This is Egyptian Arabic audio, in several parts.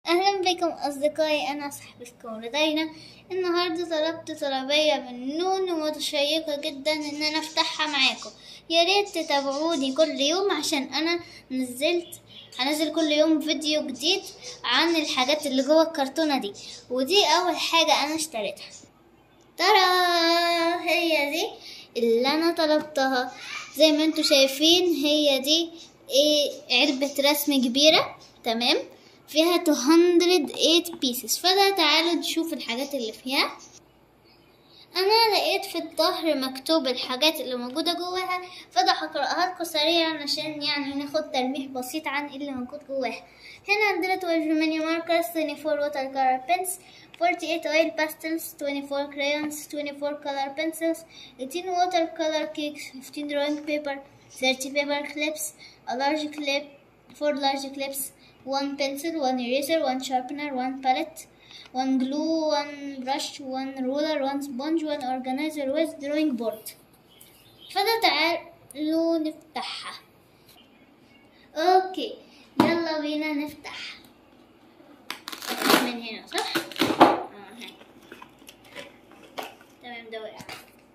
أهلا بكم أصدقائي أنا صاحبتكم لدينا النهاردة طلبت طلبية من نون ومتشيقة جدا إن أنا أفتحها معاكم يا ريت تتابعوني كل يوم عشان أنا نزلت هنزل كل يوم فيديو جديد عن الحاجات اللي جوه الكرتونة دي ودي أول حاجة أنا اشتريتها ترى هي دي اللي أنا طلبتها زي ما انتوا شايفين هي دي ايه علبة رسم كبيرة تمام فيها 208 pieces فده تعالوا نشوف الحاجات اللي فيها انا لقيت في الظهر مكتوب الحاجات اللي موجودة جواها فده هقرأها لكم سريعا عشان يعني ناخد تلميح بسيط عن اللي موجود جواها هنا عندنا 12 mini markers 24 water color pens 48 oil pastels 24 crayons 24 color pencils 18 watercolor cakes 15 drawing paper 30 paper clips a large clip 4 large clips one pencil one eraser one sharpener one palette one glue one brush one ruler one sponge one organizer with drawing board فده تعالوا نفتحها اوكي يلا بينا نفتح من هنا صح اه هاي تمام ده وقع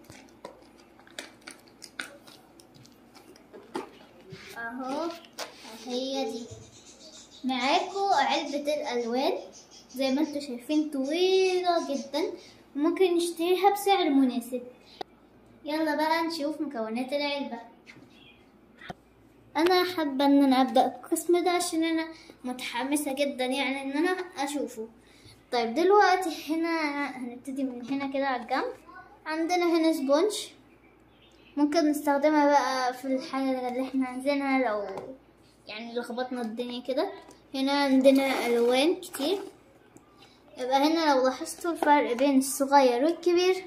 اهو هي دي معاكو علبة الألوان زي ما انتوا شايفين طويلة جدا ممكن نشتريها بسعر مناسب يلا بقى نشوف مكونات العلبة انا حابة ان انا ابدأ القسم ده عشان انا متحمسة جدا يعني ان انا اشوفه طيب دلوقتي هنا هنبتدي من هنا كده على الجنب عندنا هنا سبونج ممكن نستخدمها بقى في الحاجة اللي احنا عايزينها لو يعني لخبطنا الدنيا كده هنا عندنا الوان كتير يبقى هنا لو لاحظتوا الفرق بين الصغير والكبير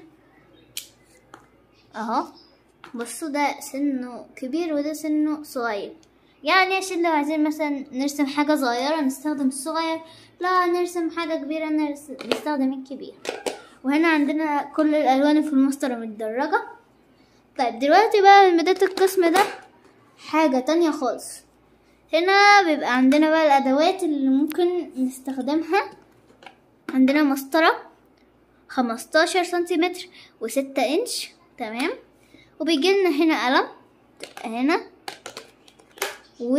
اهو بصوا ده سنه كبير وده سنه صغير يعني عشان لو عايزين مثلا نرسم حاجة صغيرة نستخدم الصغير لا نرسم حاجة كبيرة نستخدم الكبير وهنا عندنا كل الألوان في المسطرة متدرجة طيب دلوقتي بقى من بداية القسم ده حاجة تانية خالص هنا بيبقى عندنا بقى الأدوات اللي ممكن نستخدمها عندنا مسطرة خمستاشر سنتيمتر وستة انش تمام وبيجيلنا هنا قلم هنا و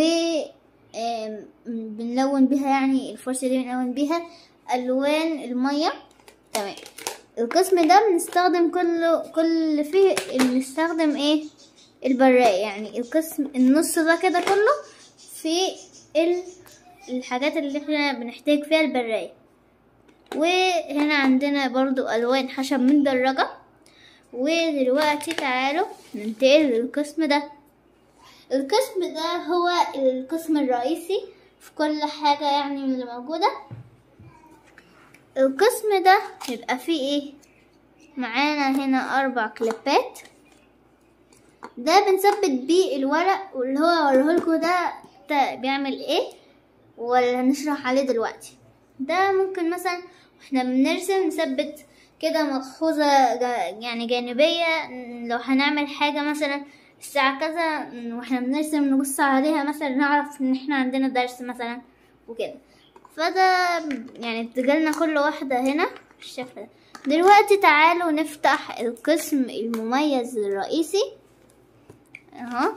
بنلون بيها يعني الفرشة دي بنلون بيها ألوان المية تمام القسم ده بنستخدم كله كل فيه بنستخدم ايه البراية يعني القسم النص ده كده كله في الحاجات اللي احنا بنحتاج فيها البراية وهنا عندنا برضو ألوان خشب مدرجة ودلوقتي تعالوا ننتقل للقسم ده القسم ده هو القسم الرئيسي في كل حاجة يعني من اللي موجودة القسم ده يبقى فيه ايه معانا هنا أربع كليبات ده بنثبت بيه الورق واللي هو وريهولكوا ده بيعمل ايه ولا هنشرح عليه دلوقتي ده ممكن مثلا احنا بنرسم نثبت كده ملحوظة يعني جانبية لو هنعمل حاجة مثلا الساعة كذا واحنا بنرسم نبص عليها مثلا نعرف ان احنا عندنا درس مثلا وكده فده يعني بتجيلنا كل واحدة هنا بالشكل ده دلوقتي تعالوا نفتح القسم المميز الرئيسي اهو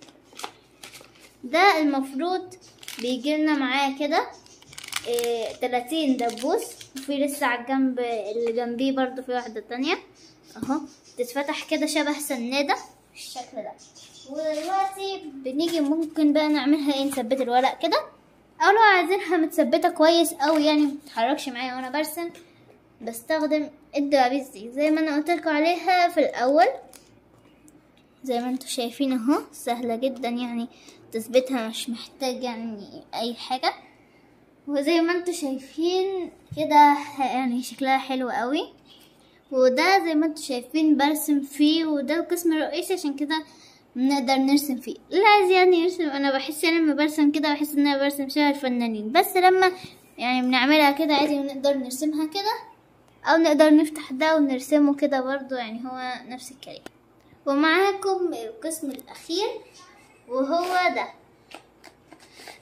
ده المفروض بيجيلنا معاه كده إيه تلاتين دبوس وفي لسه على الجنب اللي جنبيه برضو في واحدة تانية اهو تتفتح كده شبه سنادة بالشكل ده ودلوقتي بنيجي ممكن بقى نعملها ايه نثبت الورق كده او لو عايزينها متثبتة كويس او يعني متتحركش معايا وانا برسم بستخدم الدبابيس دي زي ما انا قلتلكوا عليها في الاول زي ما انتوا شايفين اهو سهلة جدا يعني تثبيتها مش محتاج يعني اي حاجة وزي ما انتوا شايفين كده يعني شكلها حلو قوي وده زي ما انتوا شايفين برسم فيه وده القسم الرئيسي عشان كده نقدر نرسم فيه اللي عايز يعني يرسم انا بحس يعني لما برسم كده بحس ان انا برسم شبه الفنانين بس لما يعني بنعملها كده عادي ونقدر نرسمها كده او نقدر نفتح ده ونرسمه كده برضو يعني هو نفس الكلام ومعاكم القسم الاخير وهو ده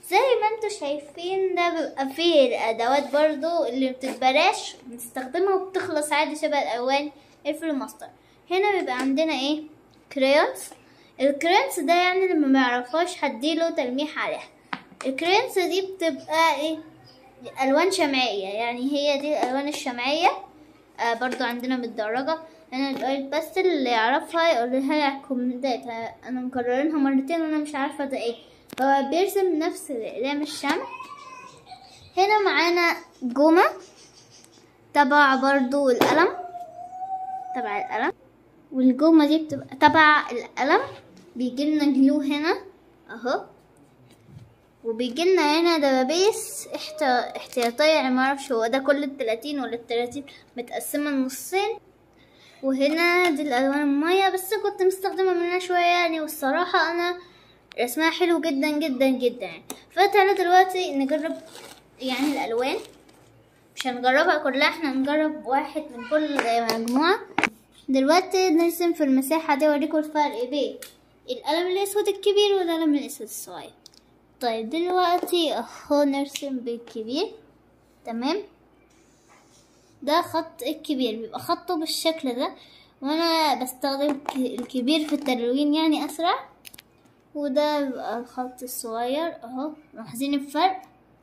زي ما انتوا شايفين ده بيبقى فيه الادوات برضو اللي بتتبلاش بنستخدمها وبتخلص عادي شبه الالوان الفلوماستر هنا بيبقى عندنا ايه كريونز الكريونز ده يعني اللي ما يعرفهاش هديله تلميح عليها الكريونز دي بتبقى ايه الوان شمعيه يعني هي دي الالوان الشمعيه آه برضو عندنا متدرجه انا الاويل باستل اللي يعرفها يقول لها على الكومنتات انا مكررينها مرتين وانا مش عارفه ده ايه هو بيرسم نفس اقلام الشمع هنا معانا جومة تبع برضو القلم تبع القلم والجومة دي بتبقى تبع القلم بيجيلنا جلو هنا اهو وبيجيلنا هنا دبابيس احت... احتياطية يعني معرفش هو ده كل التلاتين ولا التلاتين متقسمة نصين وهنا دي الالوان المية بس كنت مستخدمة منها شوية يعني والصراحة انا رسمها حلو جدا جدا جدا يعني فتعالوا دلوقتي نجرب يعني الالوان مش هنجربها كلها احنا هنجرب واحد من كل مجموعة دلوقتي نرسم في المساحة دي اوريكم الفرق بين القلم الاسود الكبير والقلم الاسود الصغير طيب دلوقتي اهو نرسم بالكبير تمام ده خط الكبير بيبقى خطه بالشكل ده وانا بستخدم الكبير في التلوين يعني اسرع وده بيبقى الخط الصغير اهو ملاحظين الفرق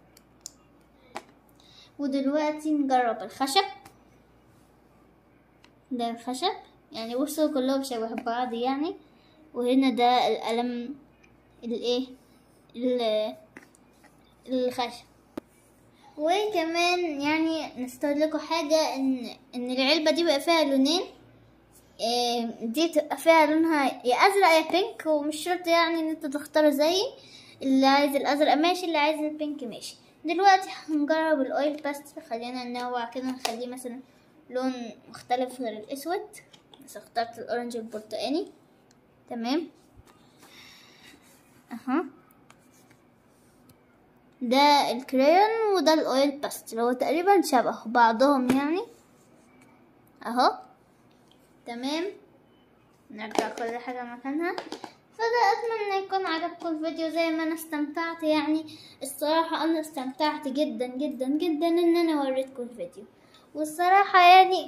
ودلوقتي نجرب الخشب ده الخشب يعني بصوا كلهم شبه بعض يعني وهنا ده القلم الايه الخشب وكمان يعني نستوعب لكم حاجة ان ان العلبة دي بقى فيها لونين دي تبقى فيها لونها يا ازرق يا بينك ومش شرط يعني ان انت تختار زيي اللي عايز الازرق ماشي اللي عايز البينك ماشي دلوقتي هنجرب الاويل باستل خلينا ننوع كده نخليه مثلا لون مختلف غير الاسود بس اخترت الاورنج البرتقاني تمام اها ده الكريون وده الاويل باستل هو تقريبا شبه بعضهم يعني اهو تمام نرجع كل حاجة مكانها فده اتمنى يكون عجبكم الفيديو زي ما انا استمتعت يعني الصراحة انا استمتعت جدا جدا جدا ان انا وريتكم الفيديو والصراحة يعني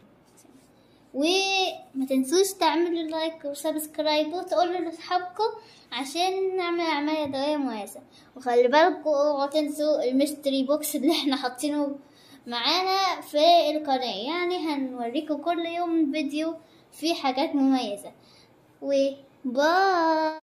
وما تنسوش تعملوا لايك وسبسكرايب وتقولوا لاصحابكم عشان نعمل اعمال يدوية مميزة وخلي بالكم اوعوا تنسوا الميستري بوكس اللي احنا حاطينه معانا في القناة يعني هنوريكم كل يوم فيديو فيه حاجات مميزة وباي